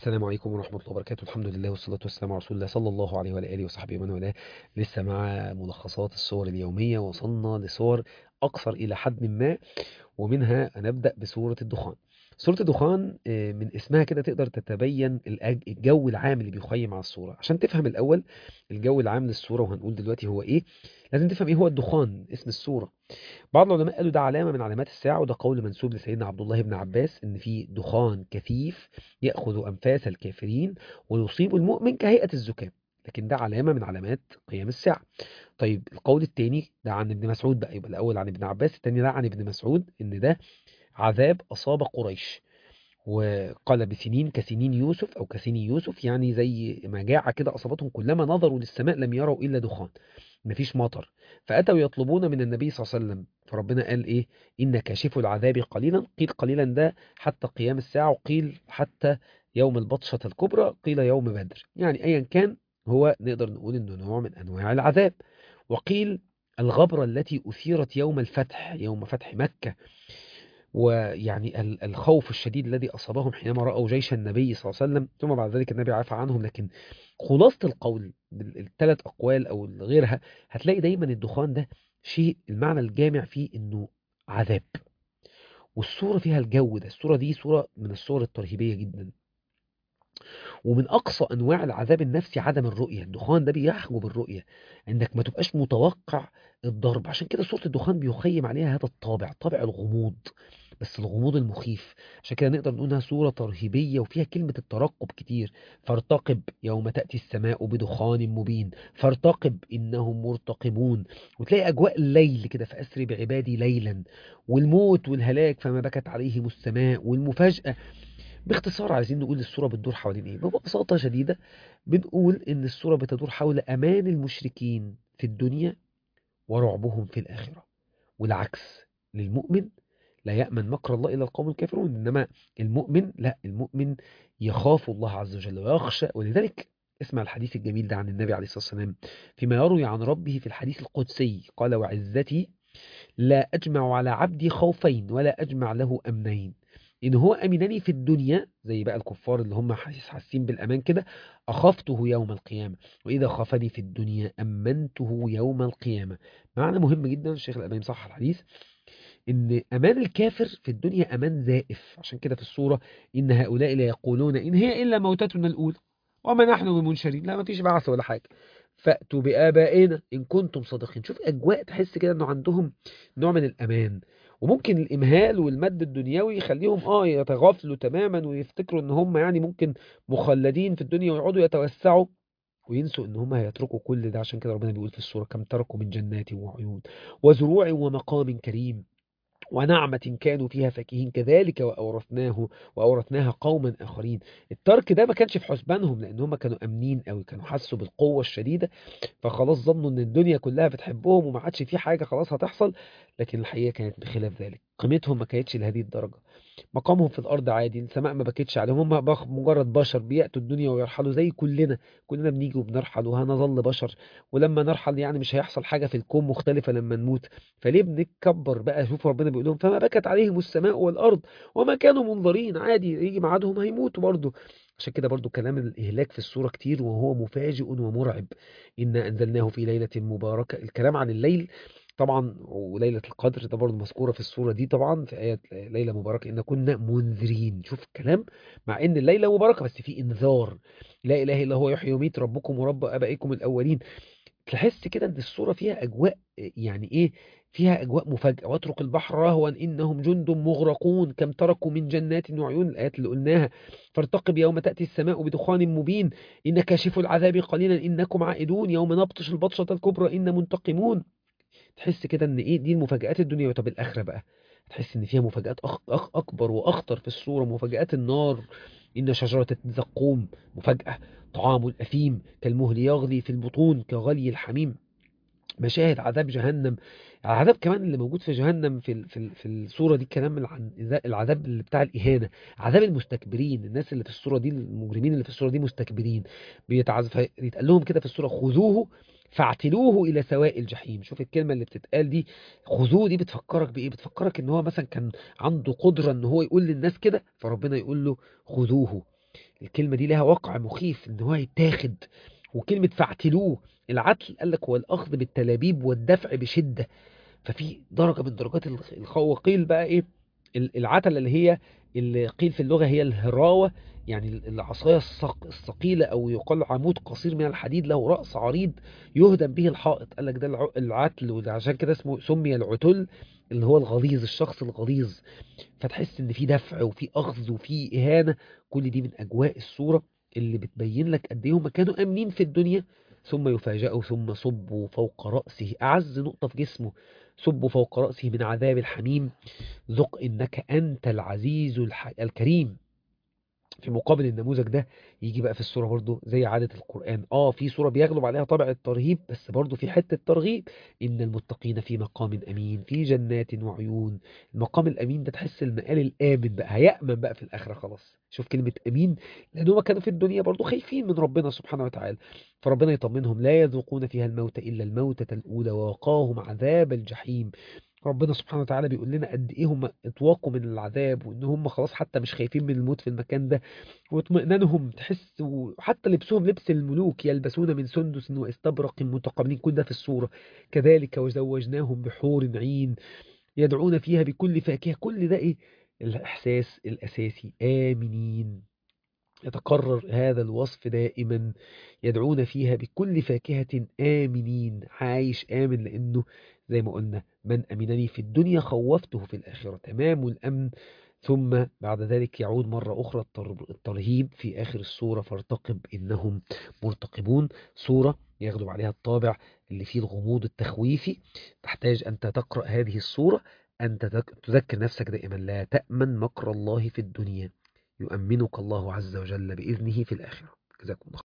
السلام عليكم ورحمة الله وبركاته الحمد لله والصلاة والسلام على رسول الله صلى الله عليه وعلى آله وصحبه ومن والاه لسه مع ملخصات الصور اليومية وصلنا لصور أقصر إلى حد ما ومنها هنبدأ بسورة الدخان سورة الدخان آه، من اسمها كده تقدر تتبين الأج- الجو العام اللي بيخيم على الصورة عشان تفهم الأول الجو العام للصورة وهنقول دلوقتي هو إيه لازم تفهم إيه هو الدخان اسم الصورة بعض العلماء قالوا ده علامة من علامات الساعة وده قول منسوب لسيدنا عبد الله بن عباس إن في دخان كثيف يأخذ أنفاس الكافرين ويصيب المؤمن كهيئة الزكام لكن ده علامة من علامات قيام الساعة طيب القول الثاني ده عن ابن مسعود بقى يبقى الأول عن ابن عباس الثاني ده عن ابن مسعود إن ده عذاب أصاب قريش وقال بسنين كسنين يوسف أو كسنين يوسف يعني زي مجاعة كده أصابتهم كلما نظروا للسماء لم يروا إلا دخان مفيش مطر فأتوا يطلبون من النبي صلى الله عليه وسلم فربنا قال إيه إن كاشف العذاب قليلا قيل قليلا ده حتى قيام الساعة وقيل حتى يوم البطشة الكبرى قيل يوم بدر يعني أيا كان هو نقدر نقول إنه نوع من أنواع العذاب وقيل الغبرة التي أثيرت يوم الفتح يوم فتح مكة ويعني ال- الخوف الشديد الذي أصابهم حينما رأوا جيش النبي صلى الله عليه وسلم ثم بعد ذلك النبي عفى عنهم لكن خلاصة القول بالثلاث أقوال أو غيرها هتلاقي دايما الدخان ده شيء المعنى الجامع فيه إنه عذاب والصورة فيها الجو ده الصورة دي صورة من الصور الترهيبية جدا ومن أقصى أنواع العذاب النفسي عدم الرؤية الدخان ده بيحجب الرؤية إنك ما تبقاش متوقع الضرب عشان كده صورة الدخان بيخيم عليها هذا الطابع طابع الغموض بس الغموض المخيف عشان كده نقدر نقول انها صورة ترهيبية وفيها كلمة الترقب كتير فارتقب يوم تأتي السماء بدخان مبين فارتقب إنهم مرتقبون وتلاقي أجواء الليل كده فأسري بعبادي ليلا والموت والهلاك فما بكت عليهم السماء والمفاجأة باختصار عايزين نقول الصورة بتدور حوالين ايه ببساطة شديدة بنقول ان الصورة بتدور حول امان المشركين في الدنيا ورعبهم في الآخرة والعكس للمؤمن لا يأمن مكر الله إلا القوم الكافرون إنما المؤمن لا المؤمن يخاف الله عز وجل ويخشى ولذلك اسمع الحديث الجميل ده عن النبي عليه الصلاة والسلام فيما يروي عن ربه في الحديث القدسي قال وعزتي لا أجمع على عبدي خوفين ولا أجمع له أمنين إن هو أمنني في الدنيا زي بقى الكفار اللي هم حاسس- حاسين بالأمان كده أخفته يوم القيامة وإذا خافني في الدنيا أمنته يوم القيامة معنى مهم جدا الشيخ الألباني صح الحديث إن أمان الكافر في الدنيا أمان زائف عشان كده في السورة إن هؤلاء لا يقولون إن هي إلا موتتنا الأولى وما نحن بمنشرين لا ما فيش بعث ولا حاجة فأتوا بآبائنا إن كنتم صادقين شوف أجواء تحس كده إنه عندهم نوع من الأمان وممكن الإمهال والمد الدنيوي يخليهم آه يتغافلوا تماما ويفتكروا إن هم يعني ممكن مخلدين في الدنيا ويقعدوا يتوسعوا وينسوا ان هم هيتركوا كل ده عشان كده ربنا بيقول في السورة كم تركوا من جنات وعيون وزروع ومقام كريم ونعمة كانوا فيها فاكهين كذلك وأورثناه وأورثناها قوما آخرين الترك ده ما كانش في حسبانهم لأن هم كانوا أمنين قوي كانوا حسوا بالقوة الشديدة فخلاص ظنوا إن الدنيا كلها بتحبهم وما عادش في حاجة خلاص هتحصل لكن الحقيقة كانت بخلاف ذلك قيمتهم ما كانتش لهذه الدرجة مقامهم في الأرض عادي السماء ما بكتش عليهم هم بخ- مجرد بشر بيأتوا الدنيا ويرحلوا زي كلنا كلنا بنيجي وبنرحل وهنظل بشر ولما نرحل يعني مش هيحصل حاجة في الكون مختلفة لما نموت فليه بنتكبر بقى شوف ربنا بيقول لهم فما بكت عليهم السماء والأرض وما كانوا منظرين عادي يجي ميعادهم هيموتوا برضه عشان كده برضو كلام الإهلاك في السورة كتير وهو مفاجئ ومرعب إنا أنزلناه في ليلة مباركة الكلام عن الليل طبعا وليلة القدر ده برضه مذكورة في السورة دي طبعا في آية ليلة مباركة إن كنا منذرين شوف الكلام مع إن الليلة مباركة بس في إنذار لا إله إلا هو يحيي ويميت ربكم ورب آبائكم الأولين تحس كده إن السورة فيها أجواء يعني إيه فيها أجواء مفاجأة واترك البحر رهوا إنهم جند مغرقون كم تركوا من جنات وعيون الآيات اللي قلناها فارتقب يوم تأتي السماء بدخان مبين إن كاشف العذاب قليلا إنكم عائدون يوم نبطش البطشة الكبرى إن منتقمون تحس كده ان ايه دي المفاجآت الدنيا طب الاخره بقى تحس ان فيها مفاجآت أخ... أخ... اكبر واخطر في الصوره مفاجآت النار ان شجره الزقوم مفاجاه طعام الاثيم كالمهل يغلي في البطون كغلي الحميم مشاهد عذاب جهنم العذاب كمان اللي موجود في جهنم في ال- في ال- في الصوره دي كلام عن العذاب اللي بتاع الاهانه عذاب المستكبرين الناس اللي في الصوره دي المجرمين اللي في الصوره دي مستكبرين بيتعذب فيتقال لهم كده في الصوره خذوه فاعتلوه الى سواء الجحيم شوف الكلمه اللي بتتقال دي خذوه دي بتفكرك بايه بتفكرك ان هو مثلا كان عنده قدره ان هو يقول للناس كده فربنا يقول له خذوه الكلمة دي لها وقع مخيف ان هو يتاخد وكلمة فاعتلوه العتل قال لك هو الأخذ بالتلابيب والدفع بشدة ففي درجة من درجات الخ- الخ- وقيل بقى ايه ال- العتلة اللي هي اللي قيل في اللغة هي الهراوة يعني ال- العصاية الثق- الثقيلة أو يقال عمود قصير من الحديد له رأس عريض يهدم به الحائط قال لك ده الع- العتل وده عشان كده اسمه سمي العتل اللي هو الغليظ الشخص الغليظ فتحس ان في دفع وفي اخذ وفي اهانه كل دي من اجواء الصوره اللي بتبين لك قد ايه هم كانوا امنين في الدنيا ثم يفاجئوا ثم صبوا فوق راسه اعز نقطه في جسمه صبوا فوق راسه من عذاب الحميم ذق انك انت العزيز الح... الكريم في مقابل النموذج ده يجي بقى في الصورة برضو زي عادة القرآن اه في صورة بيغلب عليها طبع الترهيب بس برضو في حتة ترغيب إن المتقين في مقام أمين في جنات وعيون المقام الأمين ده تحس المقال الآمن بقى هيأمن بقى في الآخرة خلاص شوف كلمة أمين لأن هم كانوا في الدنيا برضو خايفين من ربنا سبحانه وتعالى فربنا يطمنهم لا يذوقون فيها الموت إلا الموتة الأولى ووقاهم عذاب الجحيم ربنا سبحانه وتعالى بيقول لنا قد ايه هم اتواقوا من العذاب وان هم خلاص حتى مش خايفين من الموت في المكان ده واطمئنانهم تحس وحتى لبسهم لبس الملوك يلبسون من سندس واستبرق متقابلين كل ده في الصورة كذلك وزوجناهم بحور عين يدعون فيها بكل فاكهة كل ده ايه الإحساس الأساسي آمنين يتكرر هذا الوصف دائما يدعون فيها بكل فاكهة آمنين عايش آمن لأنه زي ما قلنا من أمنني في الدنيا خوفته في الآخرة تمام الأمن ثم بعد ذلك يعود مرة أخرى التر- الترهيب في آخر السورة فارتقب إنهم مرتقبون سورة يغلب عليها الطابع اللي فيه الغموض التخويفي تحتاج أنت تقرأ هذه السورة أن تذك- تذكر نفسك دائما لا تأمن مكر الله في الدنيا يؤمنك الله عز وجل بإذنه في الآخرة جزاكم الله